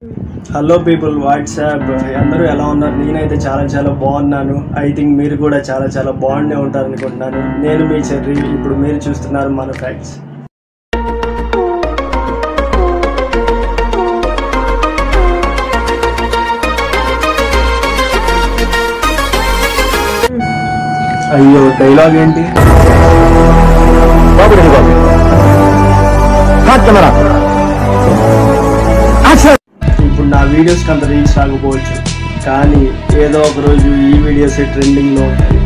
hello people WhatsApp అందరూ ఎలా ఉన్నారు నేనైతే చాలా చాలా బాగున్నాను ఐ థింక్ మీరు కూడా చాలా చాలా బాగుండే ఉంటారు అనుకుంటున్నాను నేను మీ చెర్రీ ఇప్పుడు మీరు చూస్తున్నారు మన ఫ్యాక్ట్స్ అయ్యో డైలాగ్ ఏంటి బాబు రెడీ బాబు హాట్ కెమెరా యాక్షన్ ఇప్పుడు నా వీడియోస్కి అంత రీచ్ రాకపోవచ్చు కానీ ఏదో ఒక రోజు ఈ వీడియోస్ ట్రెండింగ్లో ఉంటాయి